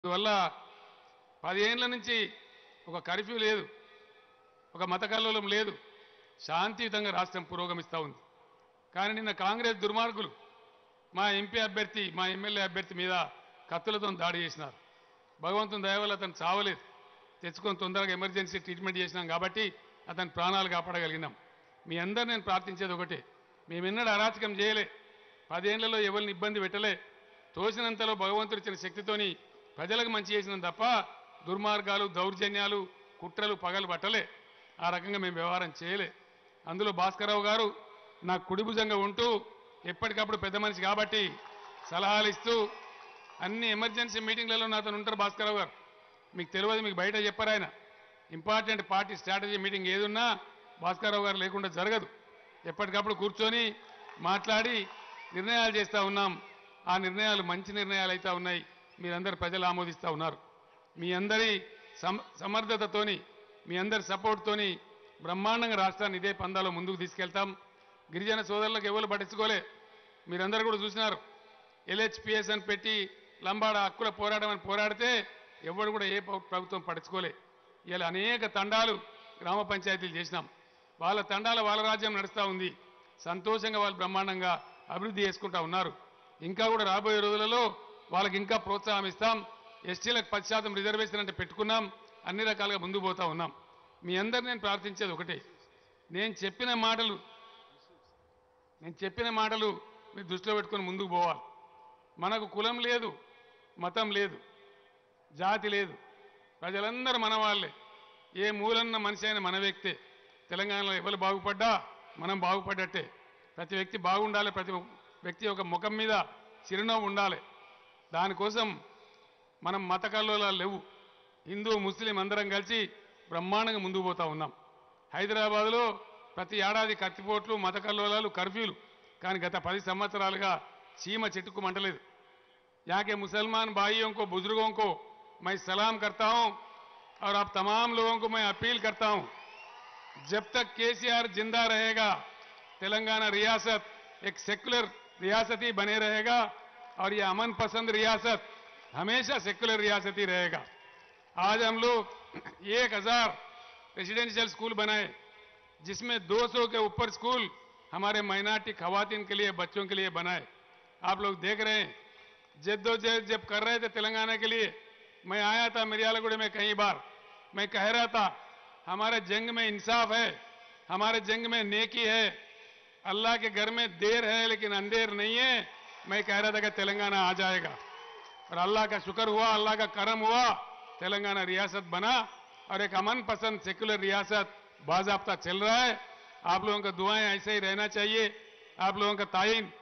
అందువల్ల పదేళ్ల నుంచి ఒక కర్ఫ్యూ లేదు ఒక మత కల్లోలం లేదు శాంతియుతంగా రాష్ట్రం పురోగమిస్తూ ఉంది కానీ నిన్న కాంగ్రెస్ దుర్మార్గులు మా ఎంపీ అభ్యర్థి మా ఎమ్మెల్యే అభ్యర్థి మీద కత్తులతో దాడి చేసినారు భగవంతుని దయ వల్ల అతను చావలేదు తెచ్చుకొని తొందరగా ఎమర్జెన్సీ ట్రీట్మెంట్ చేసినాం కాబట్టి అతని ప్రాణాలు కాపాడగలిగినాం మీ అందరు నేను ప్రార్థించేది ఒకటే మేమెన్నడూ అరాచకం చేయలే పదేళ్లలో ఎవరిని ఇబ్బంది పెట్టలే తోసినంతలో భగవంతుడు ఇచ్చిన శక్తితోని ప్రజలకు మంచి చేసినాం తప్ప దుర్మార్గాలు దౌర్జన్యాలు కుట్రలు పగలు పట్టలే ఆ రకంగా మేము వ్యవహారం చేయలే అందులో భాస్కరరావు గారు నా కుడి భుజంగా ఉంటూ ఎప్పటికప్పుడు పెద్ద మనిషి కాబట్టి సలహాలు ఇస్తూ అన్ని ఎమర్జెన్సీ మీటింగ్లలో నాతో ఉంటారు భాస్కరరావు గారు మీకు తెలియదు మీకు బయట చెప్పారు ఆయన ఇంపార్టెంట్ పార్టీ స్ట్రాటజీ మీటింగ్ ఏదున్నా భాస్కరరావు గారు లేకుండా జరగదు ఎప్పటికప్పుడు కూర్చొని మాట్లాడి నిర్ణయాలు చేస్తూ ఉన్నాం ఆ నిర్ణయాలు మంచి నిర్ణయాలు అయితే ఉన్నాయి మీరందరు ప్రజలు ఆమోదిస్తూ ఉన్నారు మీ అందరి సమ సమర్థతతోని మీ అందరి సపోర్ట్తోని బ్రహ్మాండంగా రాష్ట్రాన్ని ఇదే పందాలో ముందుకు తీసుకెళ్తాం గిరిజన సోదరులకు ఎవరు పట్టించుకోలే మీరందరూ కూడా చూసినారు ఎల్హెచ్పిఎస్ అని పెట్టి లంబాడ హక్కుల పోరాటం అని పోరాడితే ఎవడు కూడా ఏ ప్ర- ప్రభుత్వం పట్టించుకోలే ఇలా అనేక తండాలు గ్రామ పంచాయతీలు చేసినాం వాళ్ళ తండాల వాళ్ళ రాజ్యం నడుస్తూ ఉంది సంతోషంగా వాళ్ళు బ్రహ్మాండంగా అభివృద్ధి చేసుకుంటా ఉన్నారు ఇంకా కూడా రాబోయే రోజులలో వాళ్ళకి ఇంకా ప్రోత్సాహం ఇస్తాం ఎస్టీలకు పది శాతం రిజర్వేషన్ అంటే పెట్టుకున్నాం అన్ని రకాలుగా ముందుకు పోతా ఉన్నాం మీ అందరు నేను ప్రార్థించేది ఒకటే నేను చెప్పిన మాటలు నేను చెప్పిన మాటలు మీరు దృష్టిలో పెట్టుకొని ముందుకు పోవాలి మనకు కులం లేదు మతం లేదు జాతి లేదు ప్రజలందరూ మన వాళ్ళే ఏ మూలన్న మనిషి అయినా మన వ్యక్తే తెలంగాణలో ఎవరు బాగుపడ్డా మనం బాగుపడ్డట్టే ప్రతి వ్యక్తి బాగుండాలి ప్రతి వ్యక్తి యొక్క ముఖం మీద చిరునవ్వు ఉండాలి దానికోసం మనం మత కల్లోలాలు లేవు హిందూ ముస్లిం అందరం కలిసి బ్రహ్మాండంగా ముందుకు పోతా ఉన్నాం హైదరాబాద్లో ప్రతి ఏడాది కత్తిపోట్లు మత కల్లోలాలు కర్ఫ్యూలు కానీ గత పది సంవత్సరాలుగా చీమ చెట్టుకు మంటలేదు यहाँ के मुसलमान भाइयों को बुजुर्गों को मैं सलाम करता हूं और आप तमाम लोगों को मैं अपील करता हूं जब तक केसीआर जिंदा रहेगा तेलंगाना रियासत एक सेकुलर रियासत ही बने रहेगा और ये अमन पसंद रियासत हमेशा सेकुलर रियासत ही रहेगा आज हम लोग एक हजार रेसिडेंशियल स्कूल बनाए जिसमें 200 के ऊपर स्कूल हमारे माइनॉरिटी खवातीन के लिए बच्चों के लिए बनाए आप लोग देख रहे हैं जद्दोजहद जब कर रहे थे तेलंगाना के लिए मैं आया था मिरियालगुड़े में कई बार मैं कह रहा था हमारे जंग में इंसाफ है हमारे जंग में नेकी है अल्लाह के घर में देर है लेकिन अंधेर नहीं है मैं कह रहा था कि तेलंगाना आ जाएगा और अल्लाह का शुक्र हुआ अल्लाह का करम हुआ तेलंगाना रियासत बना और एक अमन पसंद सेकुलर रियासत बाजाब्ता चल रहा है आप लोगों का दुआएं ऐसे ही रहना चाहिए आप लोगों का ताइन